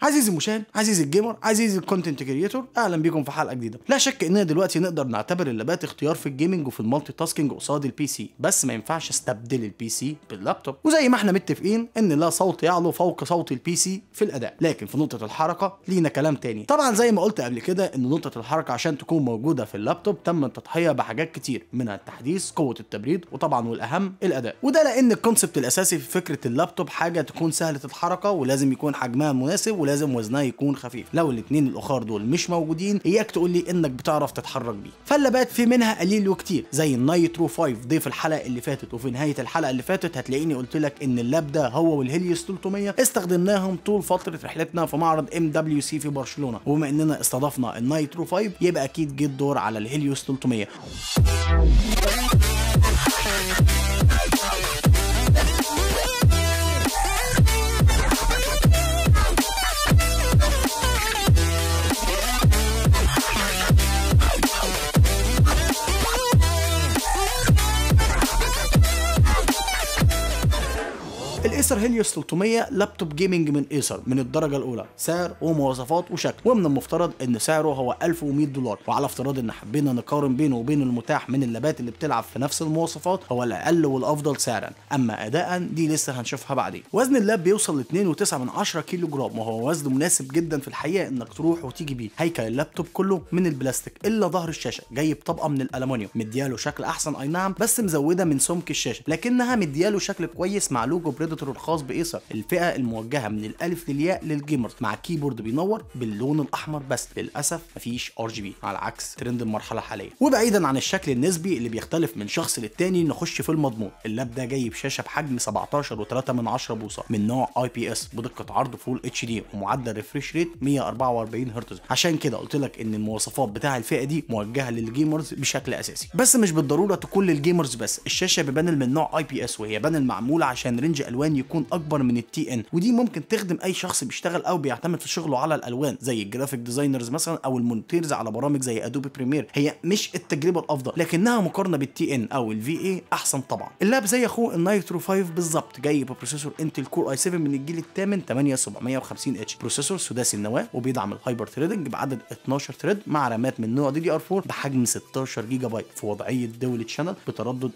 عزيزي المشاهد عزيزي الجيمر عزيزي الكونتنت كريتور اهلا بيكم في حلقه جديده لا شك اننا دلوقتي نقدر نعتبر اللابات اختيار في الجيمنج وفي المالتي تاسكينج قصاد البي سي بس ما ينفعش استبدل البي سي باللابتوب وزي ما احنا متفقين ان لا صوت يعلو فوق صوت البي سي في الاداء لكن في نقطه الحركه لينا كلام تاني طبعا زي ما قلت قبل كده ان نقطه الحركه عشان تكون موجوده في اللابتوب تم التضحيه بحاجات كتير منها التحديث قوه التبريد وطبعا والاهم الاداء وده لان الكونسبت الاساسي في فكره اللابتوب حاجه تكون سهله الحركه ولازم يكون حجمها مناسب ولازم وزنها يكون خفيف لو الاثنين الاخر دول مش موجودين اياك تقول لي انك بتعرف تتحرك بيه فاللابات في منها قليل وكتير زي النايترو 5 ضيف الحلقه اللي فاتت وفي نهايه الحلقه اللي فاتت هتلاقيني قلت لك ان اللاب ده هو والهيليوس 300 استخدمناهم طول فتره رحلتنا في معرض ام دبليو سي في برشلونه وبما اننا استضفنا النايترو 5 يبقى اكيد جه الدور على الهيليوس 300 الايسر هيليوس 300 لابتوب جيمنج من ايسر من الدرجه الاولى سعر ومواصفات وشكل ومن المفترض ان سعره هو 1100 دولار وعلى افتراض ان حبينا نقارن بينه وبين المتاح من اللابات اللي بتلعب في نفس المواصفات هو الاقل والافضل سعرا اما اداء دي لسه هنشوفها بعدين وزن اللاب بيوصل ل 2.9 من 10 كيلو جرام وهو وزن مناسب جدا في الحقيقه انك تروح وتيجي بيه هيكل اللابتوب كله من البلاستيك الا ظهر الشاشه جاي بطبقه من الالومنيوم مدياله شكل احسن اي نعم بس مزوده من سمك الشاشه لكنها مدياله شكل كويس مع لوجو بريدتور الخاص بايسر الفئه الموجهه من الالف للياء للجيمرز مع كيبورد بينور باللون الاحمر بس للاسف مفيش ار جي بي على عكس ترند المرحله الحاليه وبعيدا عن الشكل النسبي اللي بيختلف من شخص للتاني نخش في المضمون اللاب ده جاي بشاشه بحجم 17.3 من 10 بوصه من نوع اي بي اس بدقه عرض فول اتش دي ومعدل ريفريش ريت 144 هرتز عشان كده قلت لك ان المواصفات بتاع الفئه دي موجهه للجيمرز بشكل اساسي بس مش بالضروره تكون للجيمرز بس الشاشه ببانل من نوع اي بي اس وهي بانل معموله عشان رينج الوان يكون اكبر من التي ان ودي ممكن تخدم اي شخص بيشتغل او بيعتمد في شغله على الالوان زي الجرافيك ديزاينرز مثلا او المونتيرز على برامج زي ادوبي بريمير هي مش التجربه الافضل لكنها مقارنه بالتي ان او الفي اي احسن طبعا اللاب زي اخوه النايترو 5 بالظبط جاي ببروسيسور انتل كور اي 7 من الجيل الثامن 8750 اتش بروسيسور سداسي النواه وبيدعم الهايبر ثريدنج بعدد 12 ثريد مع رامات من نوع دي دي ار 4 بحجم 16 جيجا بايت في وضعيه دول تشانل بتردد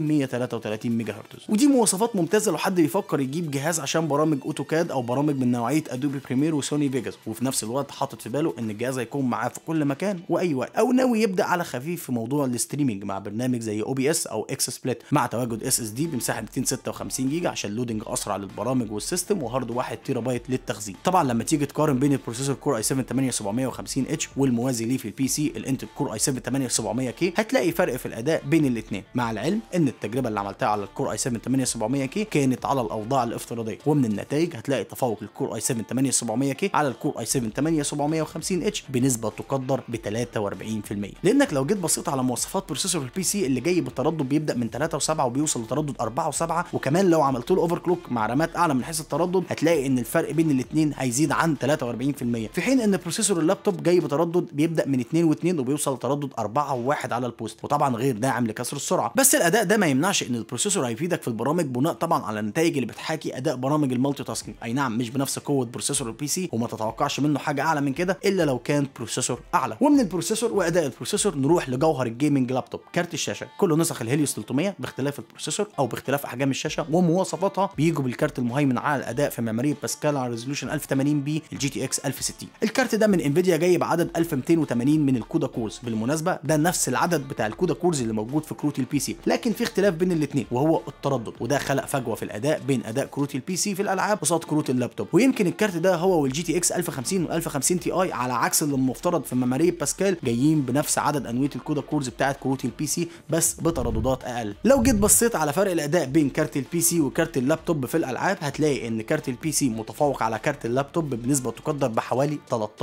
2133 ميجا هرتز ودي مواصفات ممتازه لو حد بيفكر يجيب جهاز عشان برامج اوتوكاد او برامج من نوعيه ادوبي بريمير وسوني فيجاس وفي نفس الوقت حاطط في باله ان الجهاز هيكون معاه في كل مكان واي وقت او ناوي يبدا على خفيف في موضوع الاستريمنج مع برنامج زي او بي اس او اكس سبليت مع تواجد اس اس دي بمساحه 256 جيجا عشان لودنج اسرع للبرامج والسيستم وهارد 1 تيرا بايت للتخزين طبعا لما تيجي تقارن بين البروسيسور كور اي 7 8750 اتش والموازي ليه في البي سي الانتل كور اي 7 8700 كي هتلاقي فرق في الاداء بين الاثنين مع العلم ان التجربه اللي عملتها على الكور اي 7 8700 كي كانت على الاوضاع الافتراضيه ومن النتائج هتلاقي تفوق الكور اي 7 8700 كي على الكور اي 7 8750 اتش بنسبه تقدر ب 43% لانك لو جيت بصيت على مواصفات بروسيسور البي سي اللي جاي بالتردد بيبدا من 3 و7 وبيوصل لتردد 4 و7 وكمان لو عملت له اوفر كلوك مع رامات اعلى من حيث التردد هتلاقي ان الفرق بين الاثنين هيزيد عن 43% في حين ان بروسيسور اللابتوب جاي بتردد بيبدا من 2 و2 وبيوصل لتردد 4 و1 على البوست وطبعا غير داعم لكسر السرعه بس الاداء ده ما يمنعش ان البروسيسور هيفيدك في البرامج بناء طبعا على النتائج اللي بتحاكي اداء برامج المالتي تاسكينج اي نعم مش بنفس قوه بروسيسور البي سي وما تتوقعش منه حاجه اعلى من كده الا لو كان بروسيسور اعلى ومن البروسيسور واداء البروسيسور نروح لجوهر الجيمنج لابتوب كارت الشاشه كل نسخ الهيليوس 300 باختلاف البروسيسور او باختلاف احجام الشاشه ومواصفاتها بيجوا بالكارت المهيمن على الاداء في معماريه باسكال على ريزولوشن 1080 بي الجي تي اكس 1060 الكارت ده من انفيديا جاي بعدد 1280 من الكودا كورز بالمناسبه ده نفس العدد بتاع الكودا كورز اللي موجود في كروت البي سي لكن في اختلاف بين الاثنين وهو التردد وده خلق فجوه في الاداء بين اداء كروت البي سي في الالعاب قصاد كروت اللابتوب ويمكن الكارت ده هو والجي تي اكس 1050 وال1050 تي اي على عكس اللي المفترض في معماريه باسكال جايين بنفس عدد انويه الكودا كورز بتاعه كروت البي سي بس بترددات اقل لو جيت بصيت على فرق الاداء بين كارت البي سي وكارت اللابتوب في الالعاب هتلاقي ان كارت البي سي متفوق على كارت اللابتوب بنسبه تقدر بحوالي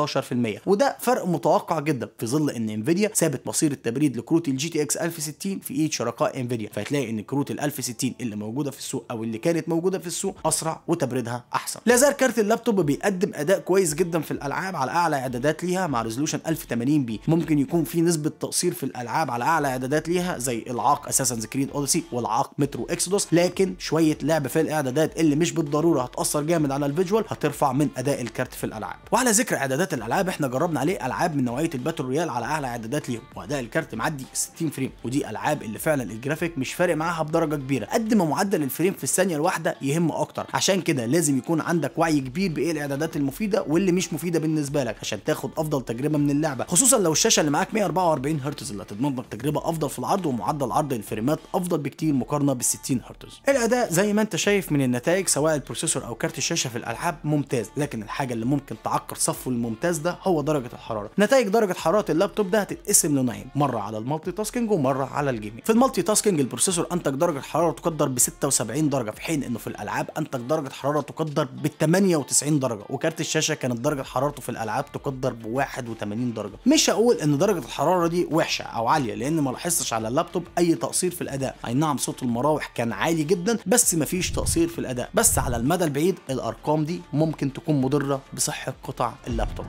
13% وده فرق متوقع جدا في ظل ان انفيديا سابت مصير التبريد لكروت الجي تي اكس 1060 في ايد شركاء انفيديا فهتلاقي ان كروت ال 1060 اللي موجوده في السوق او اللي كانت موجوده في السوق اسرع وتبريدها احسن لا زال كارت اللابتوب بيقدم اداء كويس جدا في الالعاب على اعلى اعدادات ليها مع ريزولوشن 1080 بي ممكن يكون في نسبه تقصير في الالعاب على اعلى اعدادات ليها زي العاق اساسا كريد اوديسي والعاق مترو اكسودوس لكن شويه لعب في الاعدادات اللي مش بالضروره هتاثر جامد على الفيجوال هترفع من اداء الكارت في الالعاب وعلى ذكر اعدادات الالعاب احنا جربنا عليه العاب من نوعيه الباتل رويال على اعلى اعدادات ليهم واداء الكارت معدي 60 فريم ودي العاب اللي فعلا الجرافيك مش فارق معاها بدرجه كبيره قد ما معدل الفريم في الثانيه الواحده يهم اكتر عشان كده لازم يكون عندك وعي كبير بايه الاعدادات المفيده واللي مش مفيده بالنسبه لك عشان تاخد افضل تجربه من اللعبه خصوصا لو الشاشه اللي معاك 144 هرتز اللي هتضمن لك تجربه افضل في العرض ومعدل عرض الفريمات افضل بكتير مقارنه بال 60 هرتز الاداء زي ما انت شايف من النتائج سواء البروسيسور او كارت الشاشه في الالعاب ممتاز لكن الحاجه اللي ممكن تعكر صفه الممتاز ده هو درجه الحراره نتائج درجه حراره اللابتوب ده هتتقسم لنوعين مره على المالتي تاسكينج ومره على الجيمنج في المالتي تاسكينج البروسيسور انتج درجه حراره تقدر ب 76 درجه في حين انه في الالعاب انتج درجه حراره تقدر ب 98 درجه وكارت الشاشه كانت درجه حرارته في الالعاب تقدر ب 81 درجه مش هقول ان درجه الحراره دي وحشه او عاليه لان ما لاحظتش على اللابتوب اي تقصير في الاداء اي نعم صوت المراوح كان عالي جدا بس مفيش تقصير في الاداء بس على المدى البعيد الارقام دي ممكن تكون مضره بصحه قطع اللابتوب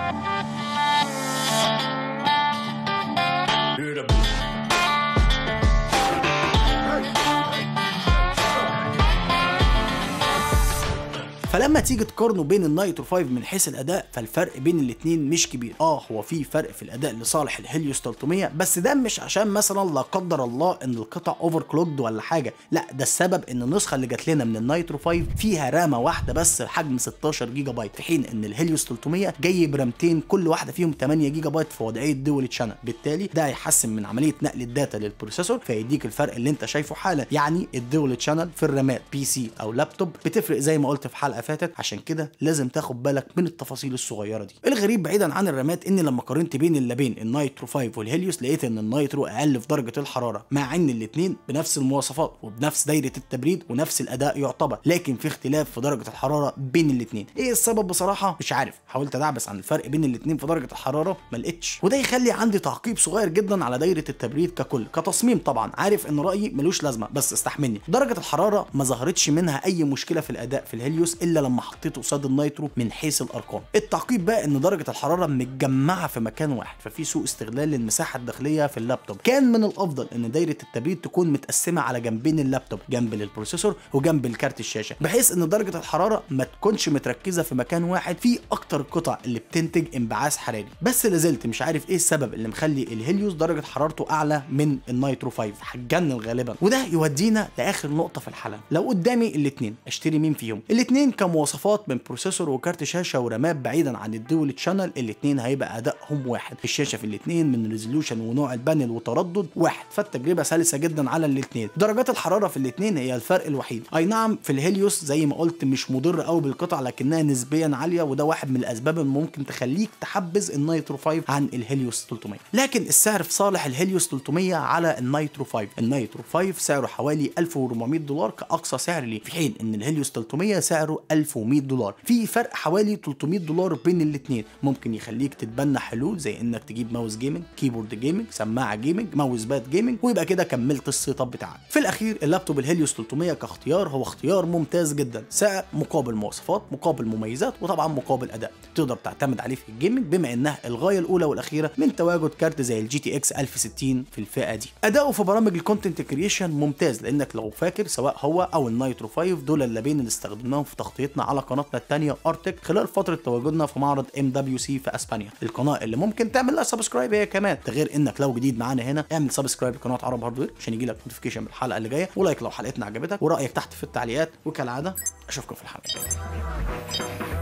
فلما تيجي تقارنه بين النايترو 5 من حيث الاداء فالفرق بين الاثنين مش كبير اه هو في فرق في الاداء لصالح الهيليوس 300 بس ده مش عشان مثلا لا قدر الله ان القطع اوفر كلوكد ولا حاجه لا ده السبب ان النسخه اللي جات لنا من النايترو 5 فيها رامه واحده بس بحجم 16 جيجا بايت في حين ان الهيليوس 300 جاي برامتين كل واحده فيهم 8 جيجا بايت في وضعيه دول تشانل بالتالي ده هيحسن من عمليه نقل الداتا للبروسيسور فيديك الفرق اللي انت شايفه حالا يعني الدول تشانل في الرامات بي سي او لابتوب بتفرق زي ما قلت في حلقه فاتت عشان كده لازم تاخد بالك من التفاصيل الصغيره دي الغريب بعيدا عن الرامات ان لما قارنت بين اللابين النايترو 5 والهيليوس لقيت ان النايترو اقل في درجه الحراره مع ان الاثنين بنفس المواصفات وبنفس دايره التبريد ونفس الاداء يعتبر لكن في اختلاف في درجه الحراره بين الاثنين ايه السبب بصراحه مش عارف حاولت ادعبس عن الفرق بين الاثنين في درجه الحراره ما لقيتش وده يخلي عندي تعقيب صغير جدا على دايره التبريد ككل كتصميم طبعا عارف ان رايي ملوش لازمه بس استحملني درجه الحراره ما ظهرتش منها اي مشكله في الاداء في الهيليوس الا لما حطيته قصاد النايترو من حيث الارقام التعقيب بقى ان درجه الحراره متجمعه في مكان واحد ففي سوء استغلال للمساحه الداخليه في اللابتوب كان من الافضل ان دايره التبريد تكون متقسمه على جنبين اللابتوب جنب للبروسيسور وجنب الكارت الشاشه بحيث ان درجه الحراره ما تكونش متركزه في مكان واحد في اكتر القطع اللي بتنتج انبعاث حراري بس لازلت مش عارف ايه السبب اللي مخلي الهيليوس درجه حرارته اعلى من النايترو 5 هتجنن غالبا وده يودينا لاخر نقطه في الحلقه لو قدامي الاثنين اشتري مين فيهم الاثنين كمواصفات من بروسيسور وكارت شاشه ورامات بعيدا عن الدول تشانل الاثنين هيبقى ادائهم واحد الشاشه في الاثنين من ريزولوشن ونوع البانل وتردد واحد فالتجربه سلسه جدا على الاثنين درجات الحراره في الاثنين هي الفرق الوحيد اي نعم في الهيليوس زي ما قلت مش مضر قوي بالقطع لكنها نسبيا عاليه وده واحد من الاسباب اللي ممكن تخليك تحبذ النايترو 5 عن الهيليوس 300 لكن السعر في صالح الهيليوس 300 على النايترو 5 النايترو 5 سعره حوالي 1400 دولار كاقصى سعر ليه في حين ان الهيليوس 300 سعره 1100 دولار في فرق حوالي 300 دولار بين الاثنين ممكن يخليك تتبنى حلول زي انك تجيب ماوس جيمنج كيبورد جيمنج سماعه جيمنج ماوس باد جيمنج ويبقى كده كملت السيت اب بتاعك في الاخير اللابتوب الهيليوس 300 كاختيار هو اختيار ممتاز جدا سعر مقابل مواصفات مقابل مميزات وطبعا مقابل اداء تقدر تعتمد عليه في الجيمنج بما انها الغايه الاولى والاخيره من تواجد كارت زي الجي تي اكس 1060 في الفئه دي اداؤه في برامج الكونتنت كريشن ممتاز لانك لو فاكر سواء هو او النايترو 5 دول اللابين اللي استخدمناهم في تغطيتنا على قناتنا الثانيه ارتك خلال فتره تواجدنا في معرض ام دبليو سي في اسبانيا القناه اللي ممكن تعمل لها سبسكرايب هي كمان ده غير انك لو جديد معانا هنا اعمل سبسكرايب لقناه عرب هاردوير عشان يجي لك نوتيفيكيشن بالحلقه اللي جايه ولايك لو حلقتنا عجبتك ورايك تحت في التعليقات وكالعاده اشوفكم في الحلقه الجايه